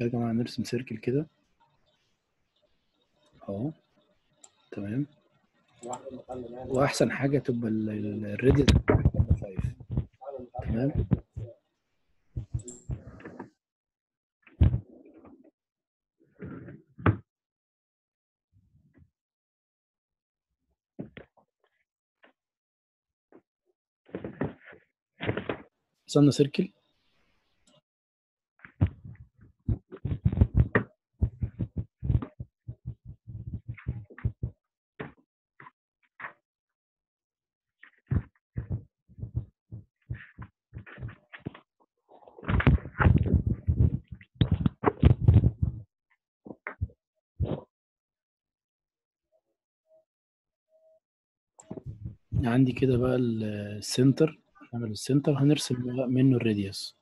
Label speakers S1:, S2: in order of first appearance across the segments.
S1: يا جماعة نرسم سيركل كده اهو تمام واحسن حاجة تبقى الريديوس بتاعها 5 تمام وصلنا سيركل عندي كده بقى ال- السنتر نعمل السنتر هنرسم بقى منه الراديوس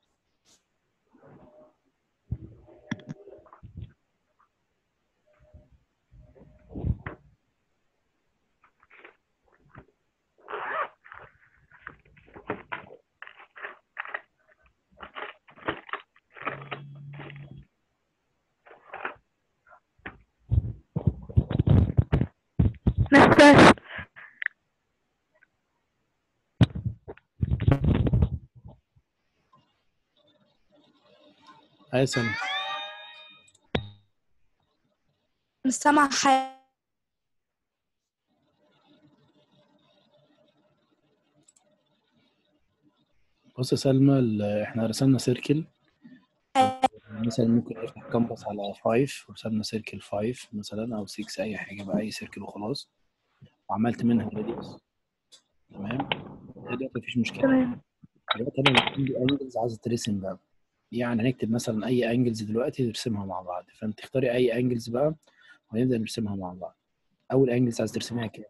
S2: مستر
S1: عايز سنة
S2: مش سامعة حاجة
S1: بص يا سلمى ال- احنا رسمنا سيركل مثلا ممكن نفتح كامبس على 5 ورسمنا سيركل 5 مثلا او 6 اي حاجه بقى اي سيركل وخلاص وعملت منها راديوس تمام دلوقتي مفيش مشكله
S2: تمام
S1: دلوقتي انا عندي انجلز عايز ترسم بقى يعني هنكتب مثلا اي انجلز دلوقتي نرسمها مع بعض فانت تختاري اي انجلز بقى ونبدا نرسمها مع بعض اول انجلز عايز ترسميها كام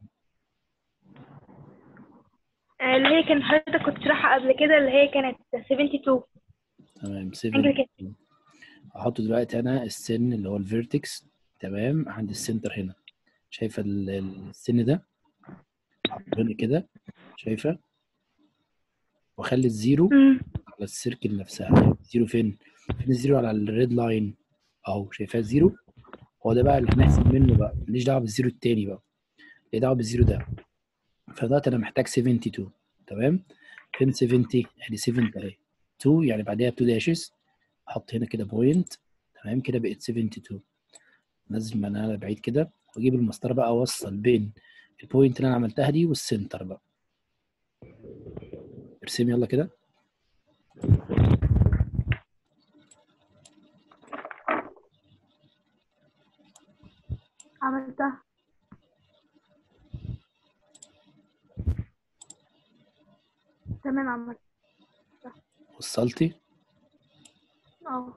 S2: اللي هي كانت حضرتك كنت شرحها قبل كده اللي هي كانت 72
S1: تمام 7
S2: انجل كده
S1: هحط دلوقتي انا السن اللي هو الفيرتكس تمام عند السنتر هنا شايفه ال- ال- السن ده احطه هنا كده شايفه واخلي الزيرو
S2: أمم.
S1: على السيركل نفسها زيرو فين فين الزيرو على الريد لاين اهو شايفاه زيرو هو ده بقى اللي هنحسب منه بقى ماليش دعوه بالزيرو التاني بقى ليه دعوه بالزيرو ده فدلوقتي انا محتاج 72 تمام فين 70 ادي 7 اهي 2 يعني بعديها 2 داشز احط هنا كده بوينت تمام كده بقت 72 انزل من هنا بعيد كده واجيب المسطره بقى اوصل بين البوينت اللي انا عملتها دي والسنتر بقى ارسم يلا كده
S2: عملتها تمام عملت
S1: وصلتي
S2: اه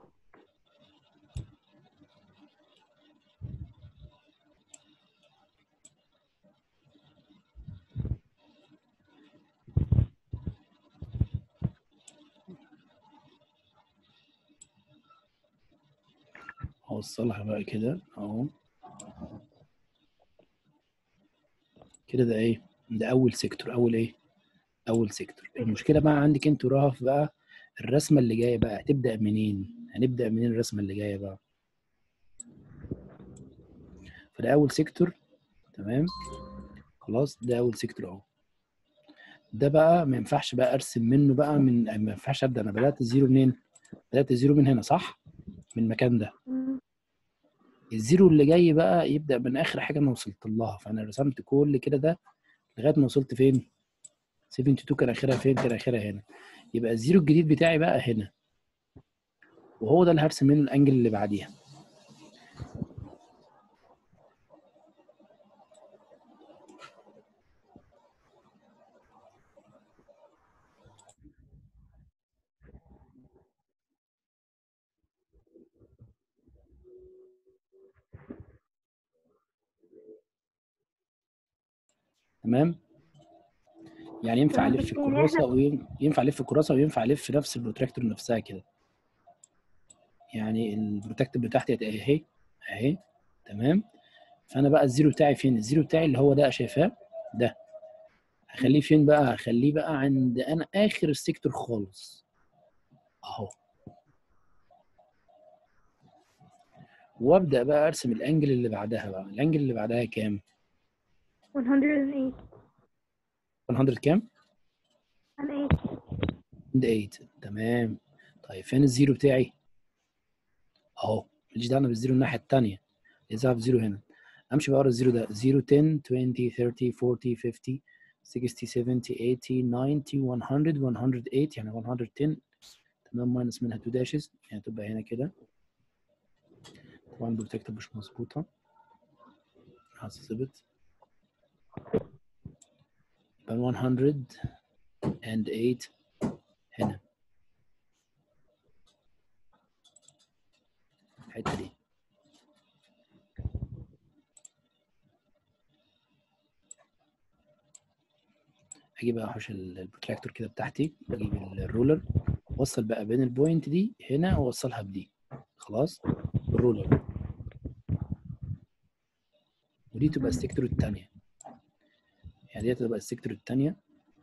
S1: اوصلها بقى كده اهو كده ده ايه ده اول سيكتور اول ايه اول سيكتور المشكله بقى عندك انت ورهف بقى الرسمه اللي جايه بقى هتبدا منين هنبدا منين الرسمه اللي جايه بقى فده اول سيكتور تمام خلاص ده اول سيكتور اهو ده بقى ما ينفعش بقى ارسم منه بقى من ما ينفعش ابدا انا بدات زيرو منين بدات زيرو من هنا صح من المكان ده
S2: أمم.
S1: الزيرو اللي جاي بقى يبدا من اخر حاجه انا وصلت لها فانا رسمت كل كده ده لغايه ما وصلت فين 72 كان اخرها فين كان اخرها هنا يبقى الزيرو الجديد بتاعي بقى هنا وهو ده اللي هرسم منه الانجل اللي بعديها تمام يعني ينفع
S2: تمام،
S1: الف
S2: يعني
S1: الكراسه وينفع الف الكراسه وينفع الف نفس البروتراكتور نفسها كده يعني البروتكتور بتاعتي اهي اهي اهي تمام فانا بقى الزيرو بتاعي فين الزيرو بتاعي اللي هو ده شايفاه ده هخليه فين بقى هخليه بقى عند انا اخر السيكتور خالص اهو وابدا بقى ارسم الانجل اللي بعدها بقى الانجل اللي بعدها كام
S2: 108
S1: 100 كام
S2: and 8
S1: and 8 تمام طيب فين الزيرو بتاعي اهو ماليش دعوه بالزيرو الناحيه الثانيه يظهر زيرو هنا امشي بقى ورا الزيرو ده 0 10 20 30 40 50 60 70 80 90 100 108 يعني 110 تمام ماينس منها 2 داشز يعني تبقى هنا كده طبعا البروتكتور مش مظبوطه هظبط يبقى 108 هنا الحته دي اجي بقى احوش ال- البروتراكتور كده بتاعتي اجيب الرولر اوصل بقى بين البوينت دي هنا واوصلها بدي خلاص بالرولر ودي تبقى السيكتور الثانيه يعني دي تبقى السيكتور الثانيه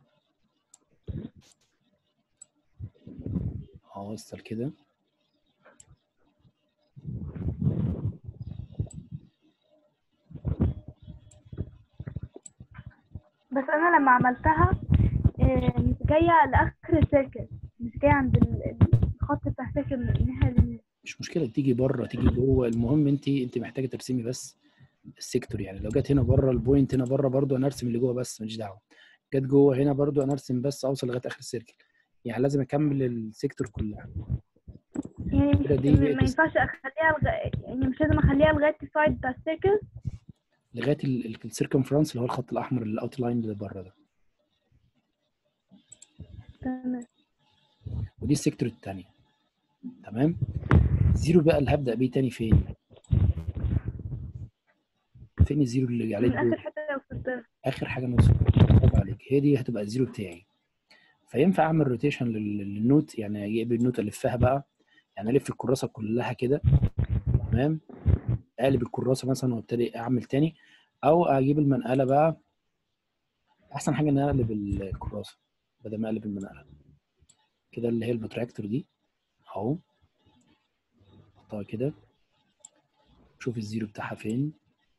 S1: اوصل كده
S2: بس انا لما عملتها آه، مش جايه لاخر السيركل مش جايه عند ال- ال- الخط بتاع السيركل من الناحيه اليمين
S1: مش مشكله تيجي بره تيجي جوه المهم انت انت محتاجه ترسمي بس السيكتور يعني لو جت هنا بره البوينت هنا بره برضو انا ارسم اللي جوه بس ماليش دعوه جت جوه هنا برضو انا ارسم بس اوصل لغايه اخر السيركل يعني لازم اكمل السيكتور كلها
S2: يعني مش
S1: كده دي
S2: ما
S1: بقت
S2: ما ينفعش اخليها لغا... يعني مش لازم اخليها لغايه السايد بتاع السيركل
S1: لغايه السيركمفرنس اللي هو الخط الاحمر الاوت لاين اللي بره ده
S2: تمام
S1: ودي السيكتور الثانيه تمام زيرو بقى اللي هبدا بيه تاني فين فين الزيرو اللي عليه
S2: من
S1: الدور
S2: اخر حته وصلتها
S1: اخر حاجه نص برافو عليك هي دي هتبقى الزيرو بتاعي فينفع اعمل روتيشن للنوت يعني اجيب النوت الفها بقى يعني الف الكراسه كلها كده تمام اقلب الكراسه مثلا وابتدي اعمل تاني او اجيب المنقله بقى احسن حاجه ان انا اقلب الكراسه بدل ما اقلب المنقله كده اللي هي البروتراكتور دي اهو احطها كده شوف الزيرو بتاعها فين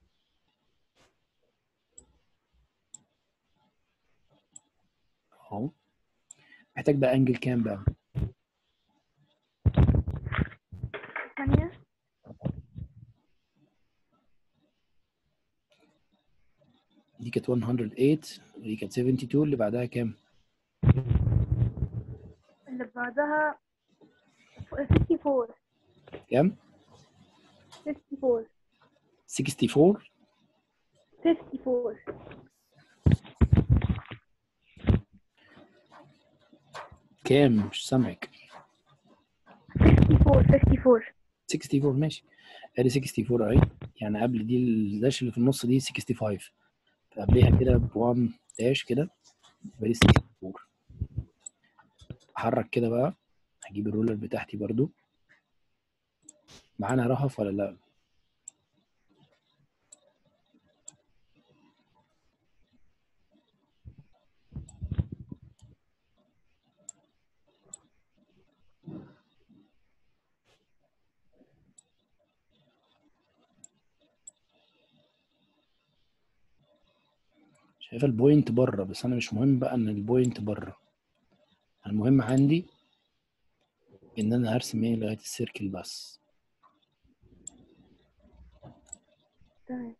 S1: اهو محتاج بقى انجل كام بقى
S2: ثانيه
S1: دي كانت 108 ودي كانت 72 اللي بعدها كام
S2: اللي بعدها 54
S1: كام
S2: 54
S1: 64
S2: 54
S1: كام مش سامعك
S2: 54 54
S1: 64 ماشي ادي 64 اهي يعني قبل دي الداش اللي في النص دي 65 فقبليها كده ب 1 داش كده يبقى دي 64 احرك كده بقى هجيب الرولر بتاعتي برضو معانا رهف ولا لا شايفه البوينت بره بس انا مش مهم بقى ان البوينت بره المهم عندي ان انا هرسم ايه لغايه السيركل بس
S2: تمام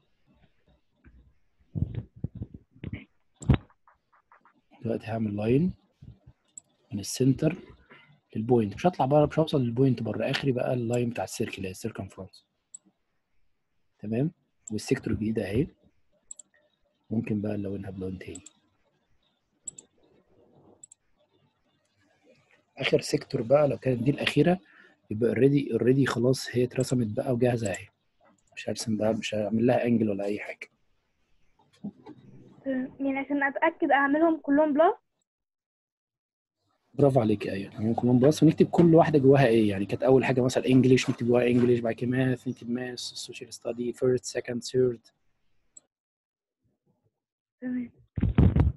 S1: دلوقتي هعمل لاين من السنتر للبوينت مش هطلع بره مش هوصل للبوينت بره اخري بقى اللاين بتاع السيركل اللي هي السيركمفرنس تمام والسيكتور الجديده اهي ممكن بقى نلونها بلون تاني اخر سيكتور بقى لو كانت دي الاخيره يبقى اوريدي اوريدي خلاص هي اترسمت بقى وجاهزه اهي مش هرسم بقى مش هعمل لها انجل ولا اي حاجه
S2: تمام. يعني عشان اتاكد اعملهم كلهم بلس
S1: برافو عليك ايوه ممكن كلهم بلس ونكتب كل واحده جواها ايه يعني كانت اول حاجه مثلا انجلش نكتب جواها انجلش بعد كده ماث نكتب ماث سوشيال ستادي فيرست سكند ثيرد
S2: تمام